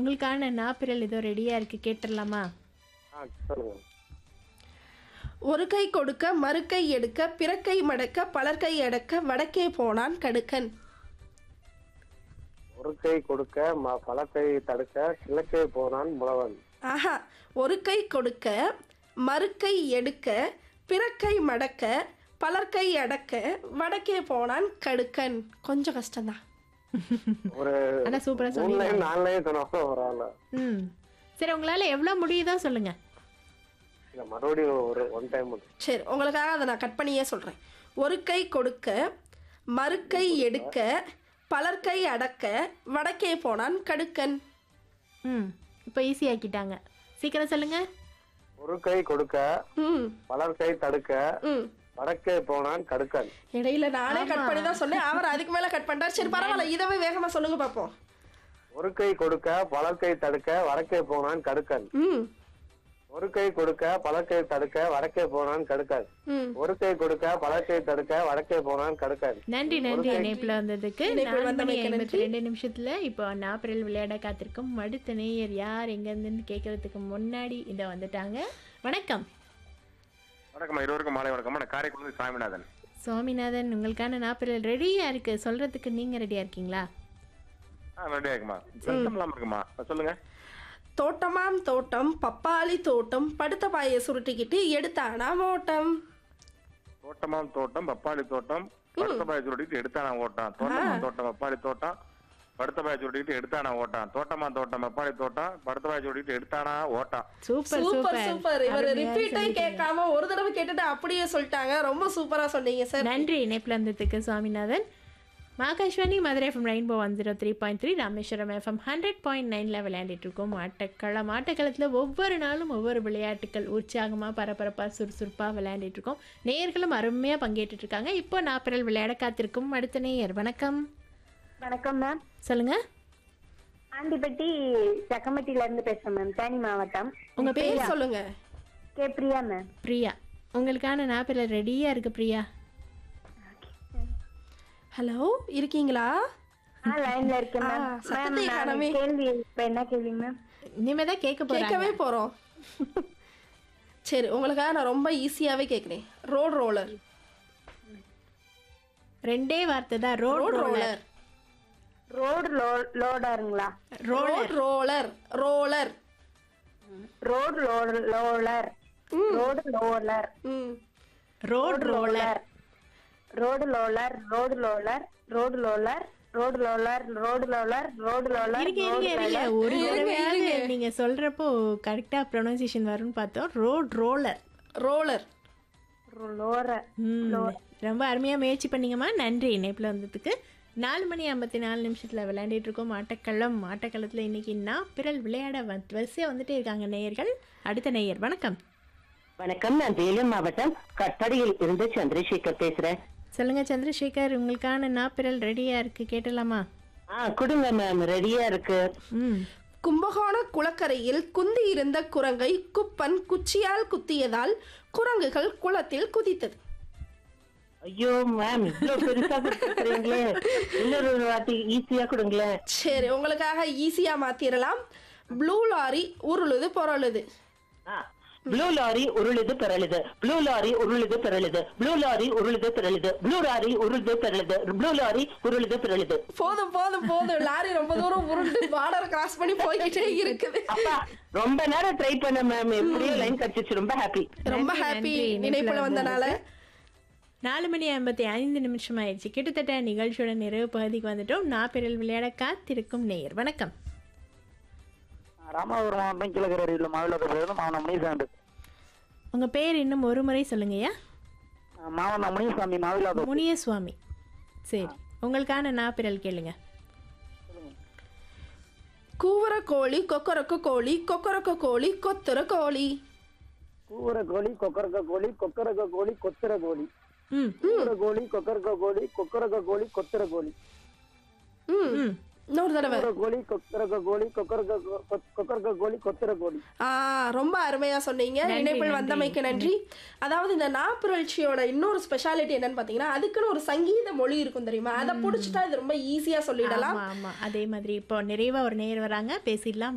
உங்களுக்கான நாப்பிரல் ஏதோ ரெடியாக இருக்குது கேட்டுடலாமா ஆ சொல்லுங்க ஒரு கை கொடுக்க மறுக்கை எடுக்க பிறக்கை மடக்க பலர்கை அடக்க வடக்கே போனான் கடுக்கன் ஒரு கை கொடுக்க ம- பல கை தடுக்க கிழக்கே போனான் முழவன் ஆஹா ஒரு கை கொடுக்க மறுக்கை எடுக்க பிறக்கை மடக்க பலர்கை அடக்க வடக்கே போனான் கடுக்கன் கொஞ்சம் கஷ்டம்தான் ஒரு ஆனால் சூப்பராக மூணு சொன்னீங்க லைன் நாலு லைன் சொன்னாலும் ஒரு ஆள் ம் சரி உங்களால் எவ்வளோ முடியுதோ சொல்லுங்கள் இல்ல மறுபடியும் ஒரு ஒன் டைம் சரி உங்களுக்காக அதை நான் கட் பண்ணியே சொல்கிறேன் ஒரு கை கொடுக்க மறுக்கை எடுக்க பலர்கை அடக்க வடக்கே போனான் கடுக்கன் ம் இப்போ ஈஸியாக்கிட்டாங்க சீக்கிரம் சொல்லுங்கள் ஒரு கை கொடுக்க ம் பலர் கை தடுக்க ம் வடக்கே போனான் கடுக்கன் இடையில நானே கட் பண்ணி தான் சொன்னேன் அவர் அதுக்கு மேலே கட் பண்ணிட்டார் சரி பரவாயில்ல இதவே வேகமாக சொல்லுங்க பார்ப்போம் ஒரு கை கொடுக்க பலர் கை தடுக்க வடக்கே போனான் கடுக்கன் ம் ஒரு கை கொடுக்க பலர் கை தடுக்க வடக்கே போனான் கடுக்கன் ம் ஒரு கை கொடுக்க பலர் கை தடுக்க வடக்கே போனான் கடுக்கன் நன்றி நன்றி இணைப்பில் வந்ததுக்கு இணைப்பில் நாலு மணி வந்தமைக்கு ஐம்பத்தி ரெண்டு நிமிஷத்தில் இப்போ நாப்பிரல் விளையாட காத்திருக்கும் அடுத்த நேயர் யார் எங்கேருந்துன்னு கேட்கறதுக்கு முன்னாடி இதை வந்துட்டாங்க வணக்கம் வணக்கம் இருவருக்கும் மாலை வணக்கம் நான் காரைக்குடி சாமிநாதன் சுவாமிநாதன் உங்களுக்கான நாப்பிரல் ரெடியாக இருக்குது சொல்கிறதுக்கு நீங்கள் ரெடியாக இருக்கீங்களா ஆ ரெடியா இருக்குமா சத்தம் இல்லாம இருக்குமா சொல்லுங்க தோட்டமாம் தோட்டம் பப்பாளி தோட்டம் படுத்த பாயை சுருட்டிக்கிட்டு எடுத்தானா ஓட்டம் தோட்டமாம் தோட்டம் பப்பாளி தோட்டம் படுத்த பாய சுருட்டிட்டு எடுத்தானா ஓட்டான் தோட்டமா தோட்டம் பப்பாளி தோட்டம் படுத்த பாய சுருட்டிட்டு எடுத்தானா ஓட்டான் தோட்டமா தோட்டம் பப்பாளி தோட்டம் படுத்த பாய சுருட்டிட்டு எடுத்தானா ஓட்டான் சூப்பர் சூப்பர் சூப்பர் இவர் அருமையா ரிப்பீட்டே சொல்லிட்டீங்க. கேட்காம ஒரு தடவை கேட்டுட்டு அப்படியே சொல்லிட்டாங்க ரொம்ப சூப்பரா சொன்னீங்க சார் நன்றி இணைப்பில் வந்ததுக்கு Swaminathan Akashvani Madurai FM rainbow one zero three point three Rameswaram FM hundred point நைனில் விளையாண்டுட்டு இருக்கோம் ஆட்டக்களம் ஆட்டக்களத்தில் ஒவ்வொரு நாளும் ஒவ்வொரு விளையாட்டுகள் உற்சாகமாக பரபரப்பாக சுறுசுறுப்பாக விளையாண்டுட்டு இருக்கோம் நேயர்களும் அருமையாக பங்கேற்றுட்டு இருக்காங்க இப்போ நாப்பிரல் விளையாட காத்திருக்கும் அடுத்த நேயர் வணக்கம் வணக்கம் மேம் சொல்லுங்க ஆண்டிப்பட்டி சக்கம்பட்டியில இருந்து பேசுறேன் மேம் தேனி மாவட்டம் உங்க பேர் சொல்லுங்க கே பிரியா மேம் பிரியா உங்களுக்கான நாப்பிரல் ரெடியாக இருக்கு பிரியா ஹலோ இருக்கீங்களா ஆ லைன்ல இருக்கேன் மேம் ஆ, மேம் சத்தத்தை நான் காணோமே. கேள்வி இப்ப என்ன கேள்வி மேம் இனிமேல் தான் கேட்க போகிறாங்க கேட்கவே போறோம் சரி உங்களுக்காக நான் ரொம்ப ஈஸியாவே கேட்குறேன் ரோட் ரோலர் ரெண்டே வார்த்தை தான் road road roller roller road லோடருங்களா ரோட் ரோலர் ரோலர் ரோடு லோலர் ரோடு லோலர் ம் ரோட் ரோலர் ரோடு லோலர் ரோடு லோலர் ரோடு லோலர் ரோடு லோலர் ரோடு லோலர் ரோடு லோலர் இருங்க இருங்க இருங்க ஒரு தடவையாவது நீங்க சொல்றப்போ கரெக்டா ப்ரொனன்சியேஷன் வரும்னு பார்த்தோம் ரோட் ரோலர் ரோலர் லோரர் ரொம்ப அருமையா முயற்சி பண்ணீங்கம்மா நன்றி இணைப்பில் வந்ததுக்கு நாலு மணி ஐம்பத்தி நாலு நிமிஷத்தில் விளையாண்டுட்டு இருக்கோம் ஆட்டக்களம் ஆட்டக்களத்தில் இன்னைக்கு நான் பிறல் விளையாட வந்து வரிசையாக வந்துட்டே இருக்காங்க நேயர்கள் அடுத்த நேயர் வணக்கம் வணக்கம் நான் வேலூர் மாவட்டம் கட்படியில் இருந்து சந்திரசேகர் பேசுறேன் சொல்லுங்க சந்திரசேகர் உங்களுக்கான நாப்பிரல் ரெடியா இருக்கு கேட்டலாமா ஆ கொடுங்க மேம் ரெடியா இருக்கு ம் கும்பகோண குளக்கரையில் குந்தி இருந்த குரங்கை குப்பன் குச்சியால் குத்தியதால் குரங்குகள் குளத்தில் குதித்தது ஐயோ மேம் இவ்வளவு பெருசா கொடுத்துருக்கீங்களே இன்னொரு வாட்டி ஈஸியா கொடுங்களேன் சரி உங்களுக்காக ஈஸியா மாத்திரலாம் ப்ளூ லாரி உருளுது பொருளுது ப்ளூ லாரி உருளுது பிறழுது ப்ளூ லாரி உருளுது பிறழுது ப்ளூ லாரி உருளுது பிறழுது ப்ளூ லாரி உருளுது பிறழுது ப்ளூ லாரி உருளுது பிறழுது போதும் போதும் போதும் லாரி ரொம்ப தூரம் உருண்டு பார்டர் கிராஸ் பண்ணி போய்கிட்டே இருக்குது அப்பா ரொம்ப நேரம் ட்ரை பண்ண மேம் எப்படியோ லைன் கிடைச்சிச்சு ரொம்ப ஹாப்பி ரொம்ப நன்றி, ஹாப்பி நன்றி. நினைப்புல இணைப்புல வந்தனால நாலு மணி ஐம்பத்தி ஐந்து நிமிஷம் ஆயிடுச்சு கிட்டத்தட்ட நிகழ்ச்சியோட நிறைவு பகுதிக்கு வந்துட்டோம் நான் பிறல் விளையாட காத்திருக்கும் நேயர் வணக்கம் ராமநாதபுரம் மாவட்டம் கிழக்கரை அருகில் மாவிலத்தை பேருந்து மாவன முனிசாண்டு உங்க பேர் இன்னும் ஒரு முறை சொல்லுங்கய்யா மாவன முனிசாமி மாவிலாத முனியசுவாமி சரி உங்களுக்கான நாப்பிரல் கேளுங்க கூவுற கோழி கொக்கரக்க கோழி கொக்கரக்க கோழி கொத்துற கோழி கூவுற கோழி கொக்கரக்க கோழி கொக்கரக்க கோழி கொத்துற கோழி ம் கூவுற கோழி கொக்கரக்க கோழி கொக்கரக்க கோழி கொத்துற கோழி ம் ம் இன்னொரு தடவை கூவுற கோழி கொக்கரக்க கோழி கொக்கரக்க கோ- கொ- கொக்கரக்க கோழி கொத்துற கோழி ஆ ரொம்ப அருமையா சொன்னீங்க நன்றி, இணைப்பில் நன்றி. வந்தமைக்கு நன்றி அதாவது இந்த நாப்புரட்சியோட இன்னொரு ஸ்பெஷாலிட்டி என்னன்னு பாத்தீங்கன்னா அதுக்குன்னு ஒரு சங்கீத மொழி இருக்கும் தெரியுமா அதை புடிச்சிட்டா இது ரொம்ப ஈஸியா சொல்லிடலாம் ஆமா ஆமா அதே மாதிரி இப்போ நிறைவா ஒரு நேயர் வராங்க பேசிடலாம்